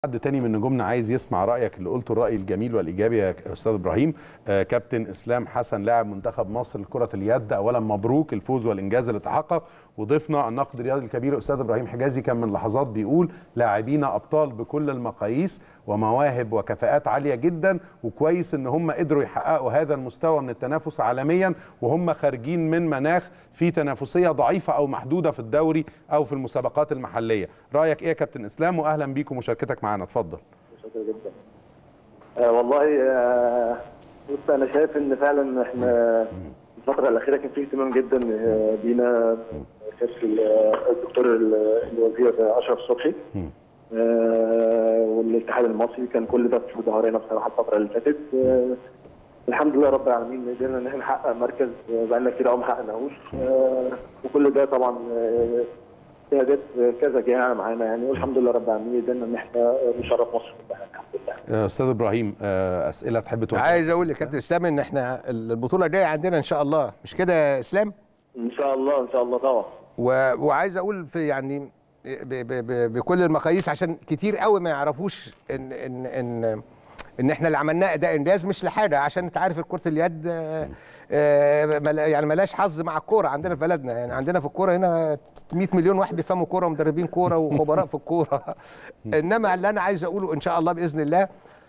حد تاني من نجومنا عايز يسمع رايك اللي قلته الراي الجميل والايجابي يا استاذ ابراهيم آه كابتن اسلام حسن لاعب منتخب مصر لكره اليد اولا مبروك الفوز والانجاز اللي تحقق وضيفنا الناقد الرياضي الكبير استاذ ابراهيم حجازي كان من لحظات بيقول لاعبين ابطال بكل المقاييس ومواهب وكفاءات عاليه جدا وكويس ان هم قدروا يحققوا هذا المستوى من التنافس عالميا وهم خارجين من مناخ في تنافسيه ضعيفه او محدوده في الدوري او في المسابقات المحليه رايك ايه يا كابتن اسلام واهلا بيك ومشاركتك معنا اتفضل شكرا جدا آه والله آه بص انا شايف ان فعلا احنا الفتره الاخيره كان في اهتمام جدا آه، بينا كان الدكتور الوزير اشرف صبحي آه، والاتحاد المصري كان كل ده في ظهرنا بصراحه الفتره اللي فاتت آه، الحمد لله رب العالمين قدرنا ان احنا نحقق مركز آه، بقالنا كتير قوي ما حققناهوش آه، وكل ده طبعا آه، اجتهادات كذا جهه معانا يعني والحمد لله رب العالمين قدرنا ان احنا نشرف مصر كلها الحمد لله آه، استاذ ابراهيم آه، اسئله تحب توجهها عايز اقول لكابتن اسلام ان احنا البطوله جايه عندنا ان شاء الله مش كده يا اسلام ان شاء الله ان شاء الله طبعا و... وعايز اقول في يعني ب... ب... ب... بكل المقاييس عشان كتير قوي ما يعرفوش ان ان ان ان احنا اللي عملناه ده انجاز مش لحاجه عشان انت عارف كره اليد آه، آه، ملا- يعني ملاش حظ مع الكوره عندنا في بلدنا يعني عندنا في الكوره هنا 100 مليون واحد بيفهموا كوره ومدربين كوره وخبراء في الكوره انما اللي انا عايز اقوله ان شاء الله باذن الله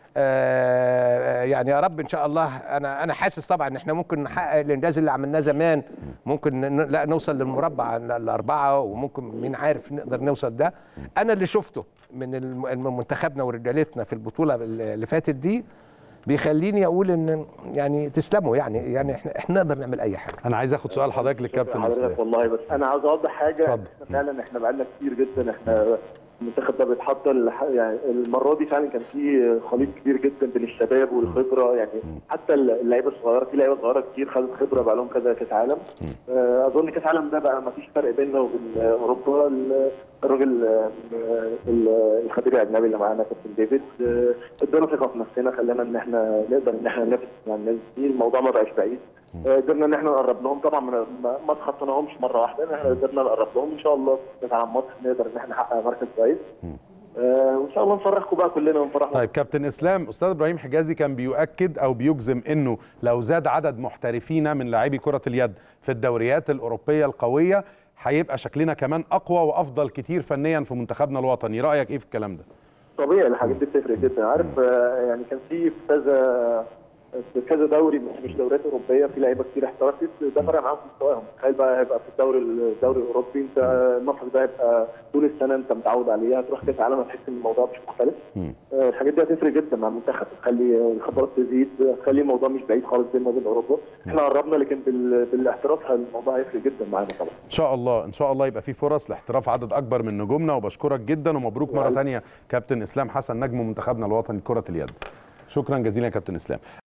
آه، يعني يا رب ان شاء الله انا انا حاسس طبعا ان احنا ممكن نحقق الانجاز اللي عملناه زمان ممكن ن- لا نوصل للمربع ال- الاربعه وممكن مين عارف نقدر نوصل ده انا اللي شفته من الم- الم- منتخبنا ورجالتنا في البطوله اللي فاتت دي بيخليني اقول ان يعني تسلموا يعني يعني احنا احنا نقدر نعمل اي حاجه انا عايز اخد سؤال حضرتك للكابتن حضرتك اسلام والله بس انا عاوز اوضح حاجه اتفضل. إحنا فعلا احنا بقالنا كتير جدا احنا المنتخب ده بيتحط الح- يعني المره دي فعلا كان في خليط كبير جدا بين الشباب والخبره يعني حتى اللعيبه الصغيره في لعيبه صغيره كتير خدت خبره بقى لهم كذا كاس عالم آه، اظن كاس عالم ده بقى ما فيش فرق بيننا وبين اوروبا ال- الراجل آه، ال- الخبير الاجنبي اللي معانا كابتن ديفيد آه، ادانا ثقه في نفسنا خلانا ان احنا نقدر ان احنا ننافس مع الناس دي الموضوع ما بقاش بعيد آه، قدرنا ان احنا نقرب لهم طبعا ما ما- ما تخطيناهمش مره واحده احنا قدرنا نقرب لهم ان شاء الله في كاس عالم مصر نقدر ان احنا نحقق مركز كويس آه، وان شاء الله نفرحكم بقى كلنا ونفرحنا طيب كابتن اسلام استاذ ابراهيم حجازي كان بيؤكد او بيجزم انه لو زاد عدد محترفين من لاعبي كره اليد في الدوريات الاوروبيه القويه هيبقى شكلنا كمان اقوى وافضل كتير فنيا في منتخبنا الوطني رايك ايه في الكلام ده طبيعي الحاجات دي بتفرق جدا عارف آه، يعني كان في في كذا في كذا دوري مش مش دوريات اوروبيه في لعيبه كتير احترفت ده فرق معاهم في مستواهم تخيل بقى هيبقى في الدوري الدوري الاوروبي انت المصري ده هيبقى طول السنه انت متعود عليه هتروح كاس عالم هتحس ان الموضوع مش مختلف مم. آه، الحاجات دي هتفرق جدا مع المنتخب تخلي الخبرات تزيد تخلي الموضوع مش بعيد خالص بيننا وبين اوروبا احنا قربنا لكن بال- بالاحتراف الموضوع هيفرق جدا معانا طبعا ان شاء الله ان شاء الله يبقى في فرص لاحتراف عدد اكبر من نجومنا وبشكرك جدا ومبروك مره وعليكم. تانية كابتن اسلام حسن نجم منتخبنا الوطني لكره اليد شكرا جزيلا يا كابتن اسلام